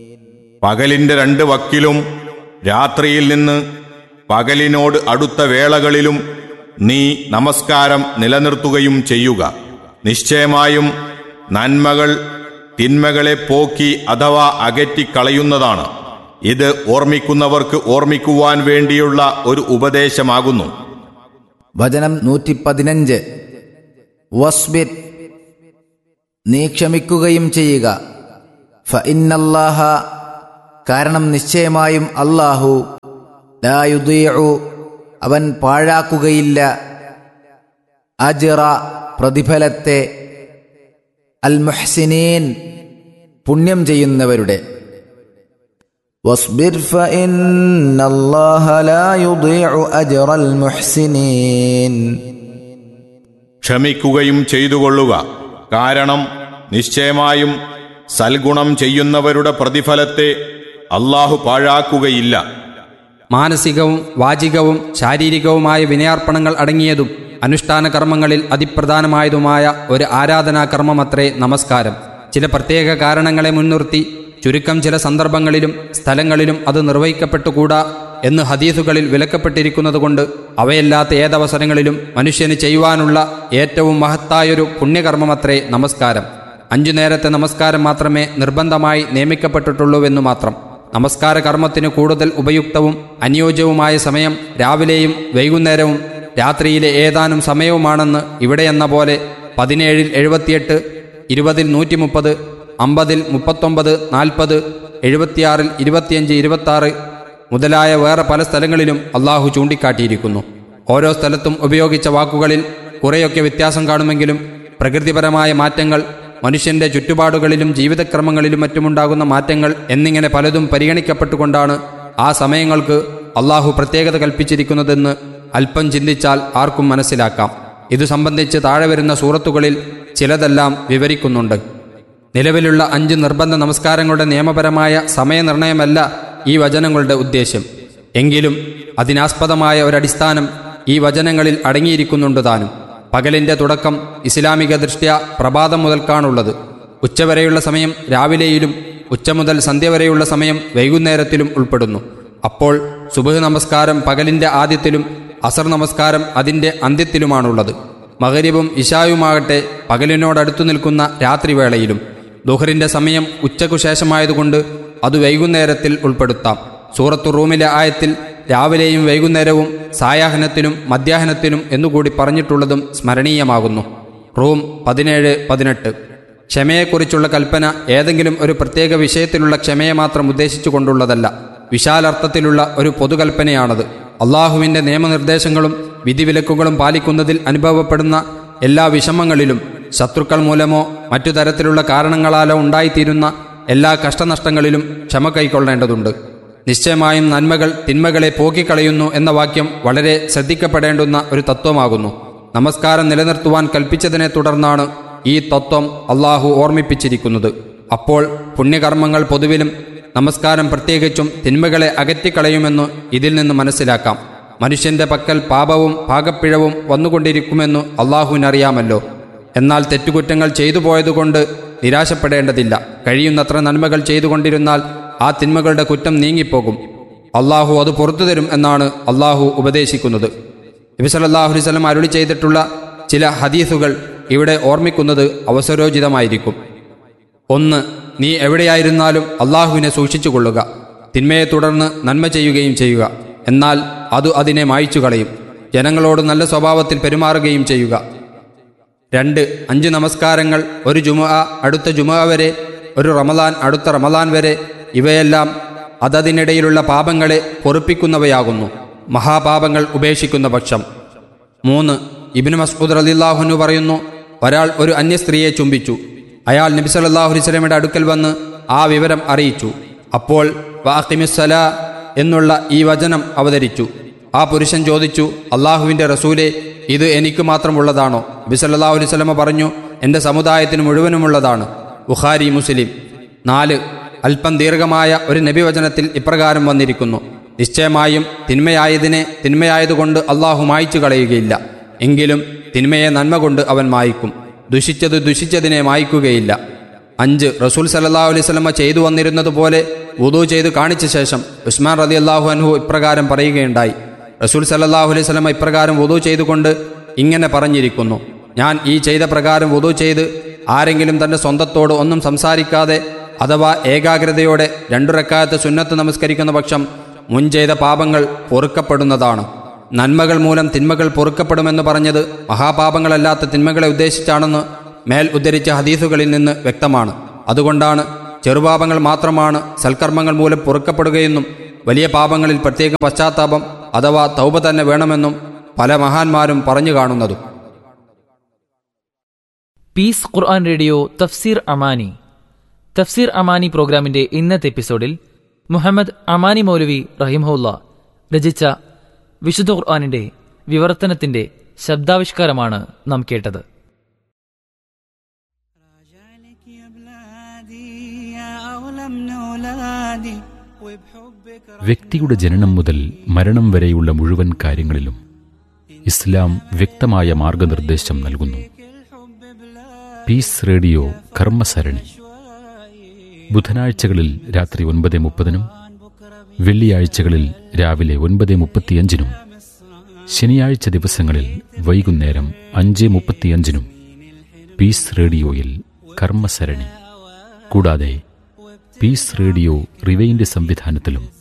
പകലിന്റെ രണ്ട് വക്കിലും രാത്രിയിൽ നിന്ന് പകലിനോട് അടുത്ത വേളകളിലും നീ നമസ്കാരം നിലനിർത്തുകയും ചെയ്യുക നിശ്ചയമായും നന്മകൾ തിന്മകളെ പോക്കി അഥവാ അകറ്റിക്കളയുന്നതാണ് ഇത് ഓർമ്മിക്കുന്നവർക്ക് ഓർമ്മിക്കുവാൻ വേണ്ടിയുള്ള ഒരു ഉപദേശമാകുന്നു വചനം നൂറ്റി പതിനഞ്ച് വസ്ബിർ നീ ക്ഷമിക്കുകയും ചെയ്യുക ഫ ഇന്നല്ലാഹ കാരണം നിശ്ചയമായും അല്ലാഹു ലായുദീഉ അവൻ പാഴാക്കുകയില്ല അജിറ പ്രതിഫലത്തെ അൽ മുഹ്സിനീൻ പുണ്യം ചെയ്യുന്നവരുടെ واصبر فإن الله لا يضيع أجر المحسنين ക്ഷമിക്കുകയും ചെയ്തുകൊള്ളുക കാരണം നിശ്ചയമായും സൽഗുണം ചെയ്യുന്നവരുടെ പ്രതിഫലത്തെ അള്ളാഹു പാഴാക്കുകയില്ല മാനസികവും വാചികവും ശാരീരികവുമായ വിനയാർപ്പണങ്ങൾ അടങ്ങിയതും അനുഷ്ഠാന കർമ്മങ്ങളിൽ അതിപ്രധാനമായതുമായ ഒരു ആരാധനാകർമ്മമത്രേ നമസ്കാരം ചില പ്രത്യേക കാരണങ്ങളെ മുൻനിർത്തി ചുരുക്കം ചില സന്ദർഭങ്ങളിലും സ്ഥലങ്ങളിലും അത് നിർവഹിക്കപ്പെട്ടുകൂടാ എന്ന് ഹദീസുകളിൽ വിലക്കപ്പെട്ടിരിക്കുന്നതുകൊണ്ട് അവയല്ലാത്ത ഏതവസരങ്ങളിലും മനുഷ്യന് ചെയ്യുവാനുള്ള ഏറ്റവും മഹത്തായൊരു പുണ്യകർമ്മമത്രേ നമസ്കാരം അഞ്ചു നേരത്തെ നമസ്കാരം മാത്രമേ നിർബന്ധമായി നിയമിക്കപ്പെട്ടിട്ടുള്ളൂവെന്നു മാത്രം നമസ്കാര കർമ്മത്തിന് കൂടുതൽ ഉപയുക്തവും അനുയോജ്യവുമായ സമയം രാവിലെയും വൈകുന്നേരവും രാത്രിയിലെ ഏതാനും സമയവുമാണെന്ന് ഇവിടെയെന്ന പോലെ പതിനേഴിൽ എഴുപത്തിയെട്ട് ഇരുപതിൽ നൂറ്റി മുപ്പത് അമ്പതിൽ മുപ്പത്തൊമ്പത് നാൽപ്പത് എഴുപത്തിയാറിൽ ഇരുപത്തിയഞ്ച് ഇരുപത്താറ് മുതലായ വേറെ പല സ്ഥലങ്ങളിലും അള്ളാഹു ചൂണ്ടിക്കാട്ടിയിരിക്കുന്നു ഓരോ സ്ഥലത്തും ഉപയോഗിച്ച വാക്കുകളിൽ കുറേയൊക്കെ വ്യത്യാസം കാണുമെങ്കിലും പ്രകൃതിപരമായ മാറ്റങ്ങൾ മനുഷ്യന്റെ ചുറ്റുപാടുകളിലും ജീവിതക്രമങ്ങളിലും മറ്റുമുണ്ടാകുന്ന മാറ്റങ്ങൾ എന്നിങ്ങനെ പലതും പരിഗണിക്കപ്പെട്ടുകൊണ്ടാണ് ആ സമയങ്ങൾക്ക് അള്ളാഹു പ്രത്യേകത കൽപ്പിച്ചിരിക്കുന്നതെന്ന് അല്പം ചിന്തിച്ചാൽ ആർക്കും മനസ്സിലാക്കാം ഇതു സംബന്ധിച്ച് താഴെ വരുന്ന സൂറത്തുകളിൽ ചിലതെല്ലാം വിവരിക്കുന്നുണ്ട് നിലവിലുള്ള അഞ്ച് നിർബന്ധ നമസ്കാരങ്ങളുടെ നിയമപരമായ സമയനിർണയമല്ല ഈ വചനങ്ങളുടെ ഉദ്ദേശ്യം എങ്കിലും അതിനാസ്പദമായ ഒരടിസ്ഥാനം ഈ വചനങ്ങളിൽ അടങ്ങിയിരിക്കുന്നുണ്ട് താനും പകലിന്റെ തുടക്കം ഇസ്ലാമിക ദൃഷ്ട്യ പ്രഭാതം മുതൽക്കാണുള്ളത് ഉച്ചവരെയുള്ള സമയം രാവിലെയിലും ഉച്ച മുതൽ സന്ധ്യ വരെയുള്ള സമയം വൈകുന്നേരത്തിലും ഉൾപ്പെടുന്നു അപ്പോൾ സുബഹ് നമസ്കാരം പകലിന്റെ ആദ്യത്തിലും അസർ നമസ്കാരം അതിന്റെ അന്ത്യത്തിലുമാണുള്ളത് മകരിബും ഇഷായുമാകട്ടെ പകലിനോടടുത്തു നിൽക്കുന്ന രാത്രിവേളയിലും ദുഹറിന്റെ സമയം ഉച്ചയ്ക്കു ശേഷമായതുകൊണ്ട് അത് വൈകുന്നേരത്തിൽ ഉൾപ്പെടുത്താം സൂറത്തു റൂമിലെ ആയത്തിൽ രാവിലെയും വൈകുന്നേരവും സായാഹ്നത്തിനും മധ്യാഹ്നത്തിനും എന്നുകൂടി പറഞ്ഞിട്ടുള്ളതും സ്മരണീയമാകുന്നു റൂം പതിനേഴ് പതിനെട്ട് ക്ഷമയെക്കുറിച്ചുള്ള കൽപ്പന ഏതെങ്കിലും ഒരു പ്രത്യേക വിഷയത്തിലുള്ള ക്ഷമയെ മാത്രം ഉദ്ദേശിച്ചുകൊണ്ടുള്ളതല്ല വിശാലർത്ഥത്തിലുള്ള ഒരു പൊതുകൽപ്പനയാണത് അള്ളാഹുവിൻ്റെ നിയമനിർദ്ദേശങ്ങളും വിധിവിലക്കുകളും പാലിക്കുന്നതിൽ അനുഭവപ്പെടുന്ന എല്ലാ വിഷമങ്ങളിലും ശത്രുക്കൾ മൂലമോ മറ്റു തരത്തിലുള്ള കാരണങ്ങളാലോ ഉണ്ടായിത്തീരുന്ന എല്ലാ കഷ്ടനഷ്ടങ്ങളിലും ക്ഷമ കൈക്കൊള്ളേണ്ടതുണ്ട് നിശ്ചയമായും നന്മകൾ തിന്മകളെ പോക്കിക്കളയുന്നു എന്ന വാക്യം വളരെ ശ്രദ്ധിക്കപ്പെടേണ്ടുന്ന ഒരു തത്വമാകുന്നു നമസ്കാരം നിലനിർത്തുവാൻ കൽപ്പിച്ചതിനെ തുടർന്നാണ് ഈ തത്വം അള്ളാഹു ഓർമ്മിപ്പിച്ചിരിക്കുന്നത് അപ്പോൾ പുണ്യകർമ്മങ്ങൾ പൊതുവിലും നമസ്കാരം പ്രത്യേകിച്ചും തിന്മകളെ അകറ്റിക്കളയുമെന്ന് ഇതിൽ നിന്ന് മനസ്സിലാക്കാം മനുഷ്യന്റെ പക്കൽ പാപവും പാകപ്പിഴവും വന്നുകൊണ്ടിരിക്കുമെന്ന് അള്ളാഹുവിനറിയാമല്ലോ എന്നാൽ തെറ്റുകുറ്റങ്ങൾ ചെയ്തു പോയതുകൊണ്ട് നിരാശപ്പെടേണ്ടതില്ല കഴിയുന്നത്ര നന്മകൾ ചെയ്തുകൊണ്ടിരുന്നാൽ ആ തിന്മകളുടെ കുറ്റം നീങ്ങിപ്പോകും അള്ളാഹു അത് പുറത്തു തരും എന്നാണ് അള്ളാഹു ഉപദേശിക്കുന്നത് നബി സല്ലല്ലാഹു അലൈഹി വസല്ലം അരുളി ചെയ്തിട്ടുള്ള ചില ഹദീസുകൾ ഇവിടെ ഓർമ്മിക്കുന്നത് അവസരോചിതമായിരിക്കും ഒന്ന് നീ എവിടെയായിരുന്നാലും അള്ളാഹുവിനെ സൂക്ഷിച്ചുകൊള്ളുക തിന്മയെ തുടർന്ന് നന്മ ചെയ്യുകയും ചെയ്യുക എന്നാൽ അത് അതിനെ മായ്ച്ചു കളയും ജനങ്ങളോട് നല്ല സ്വഭാവത്തിൽ പെരുമാറുകയും ചെയ്യുക രണ്ട് അഞ്ച് നമസ്കാരങ്ങൾ ഒരു ജുമ അടുത്ത ജുമ വരെ ഒരു റമദാൻ അടുത്ത റമദാൻ വരെ ഇവയെല്ലാം അതതിനിടയിലുള്ള പാപങ്ങളെ പൊറുപ്പിക്കുന്നവയാകുന്നു മഹാപാപങ്ങൾ ഉപേക്ഷിക്കുന്ന പക്ഷം മൂന്ന് ഇബിന് മസ്ഊദ് റലില്ലാഹുനു പറയുന്നു ഒരാൾ ഒരു അന്യ സ്ത്രീയെ ചുംബിച്ചു അയാൾ നബി സല്ലല്ലാഹു അലൈഹി വസല്ലമയുടെ അടുക്കൽ വന്ന് ആ വിവരം അറിയിച്ചു അപ്പോൾ വാഖിമിസ്സല എന്നുള്ള ഈ വചനം അവതരിച്ചു ആ പുരുഷൻ ചോദിച്ചു അള്ളാഹുവിൻ്റെ റസൂലെ ഇത് എനിക്ക് മാത്രമുള്ളതാണോ നബി സല്ലല്ലാഹു അലൈഹി വസല്ലമ പറഞ്ഞു എൻ്റെ സമുദായത്തിന് മുഴുവനുമുള്ളതാണ് ബുഖാരി മുസ്ലിം നാല് അല്പം ദീർഘമായ ഒരു നബിവചനത്തിൽ ഇപ്രകാരം വന്നിരിക്കുന്നു നിശ്ചയമായും തിന്മയായതിനെ തിന്മയായതുകൊണ്ട് അള്ളാഹു മായ്ച്ചു കളയുകയില്ല എങ്കിലും തിന്മയെ നന്മ കൊണ്ട് അവൻ മായ്ക്കും ദുഷിച്ചത് ദുഷിച്ചതിനെ മായ്ക്കുകയില്ല അഞ്ച് റസൂൽ സല്ലല്ലാഹു അലൈഹി സ്വലമ ചെയ്തു വന്നിരുന്നത് പോലെ വുദു ചെയ്ത് കാണിച്ച ശേഷം ഉസ്മാൻ റതി അള്ളാഹു അൻഹു ഇപ്രകാരം പറയുകയുണ്ടായി റസൂൽ സല്ലല്ലാഹു അലൈഹി സ്വലമ ഇപ്രകാരം വുദു ചെയ്തുകൊണ്ട് ഇങ്ങനെ പറഞ്ഞിരിക്കുന്നു ഞാൻ ഈ ചെയ്ത പ്രകാരം വുദു ചെയ്ത് ആരെങ്കിലും തൻ്റെ സ്വന്തത്തോട് ഒന്നും സംസാരിക്കാതെ അഥവാ ഏകാഗ്രതയോടെ രണ്ടു റക്കാലത്ത് സുന്നത്ത് നമസ്കരിക്കുന്ന പക്ഷം മുൻ ചെയ്ത പാപങ്ങൾ പൊറുക്കപ്പെടുന്നതാണ് നന്മകൾ മൂലം തിന്മകൾ പൊറുക്കപ്പെടുമെന്ന് പറഞ്ഞത് മഹാപാപങ്ങളല്ലാത്ത തിന്മകളെ ഉദ്ദേശിച്ചാണെന്ന് മേൽ ഉദ്ധരിച്ച ഹദീസുകളിൽ നിന്ന് വ്യക്തമാണ് അതുകൊണ്ടാണ് ചെറുപാപങ്ങൾ മാത്രമാണ് സൽക്കർമ്മങ്ങൾ മൂലം പൊറുക്കപ്പെടുകയെന്നും വലിയ പാപങ്ങളിൽ പ്രത്യേക പശ്ചാത്താപം അഥവാ തൗബ തന്നെ വേണമെന്നും പല മഹാന്മാരും പറഞ്ഞു കാണുന്നതും പീസ് ഖുർആൻ റേഡിയോ തഫ്സീർ അമാനി തഫ്സീർ അമാനി പ്രോഗ്രാമിന്റെ ഇന്നത്തെ എപ്പിസോഡിൽ മുഹമ്മദ് അമാനി മൗലവി റഹിംഹുല്ല രചിച്ച വിശുദ്ധ ഖുർആാനിന്റെ വിവർത്തനത്തിന്റെ ശബ്ദാവിഷ്കാരമാണ് നാം കേട്ടത് راجعلك يا بلادي يا أغلى من أولادي وبحبك വ്യക്തിയുടെ ജനനം മുതൽ മരണം വരെയുള്ള മുഴുവൻ കാര്യങ്ങളിലും ഇസ്ലാം വ്യക്തമായ മാർഗനിർദ്ദേശം നൽകുന്നു الحب بلا പീസ് റേഡിയോ കർമ്മസരണി ബുധനാഴ്ചകളിൽ രാത്രി ഒൻപത് മുപ്പതിനും വെള്ളിയാഴ്ചകളിൽ രാവിലെ ഒൻപത് മുപ്പത്തിയഞ്ചിനും ശനിയാഴ്ച ദിവസങ്ങളിൽ വൈകുന്നേരം അഞ്ച് മുപ്പത്തിയഞ്ചിനും പീസ് റേഡിയോയിൽ കർമ്മസരണി കൂടാതെ പീസ് റേഡിയോ റിവൈൻഡ് സംവിധാനത്തിലും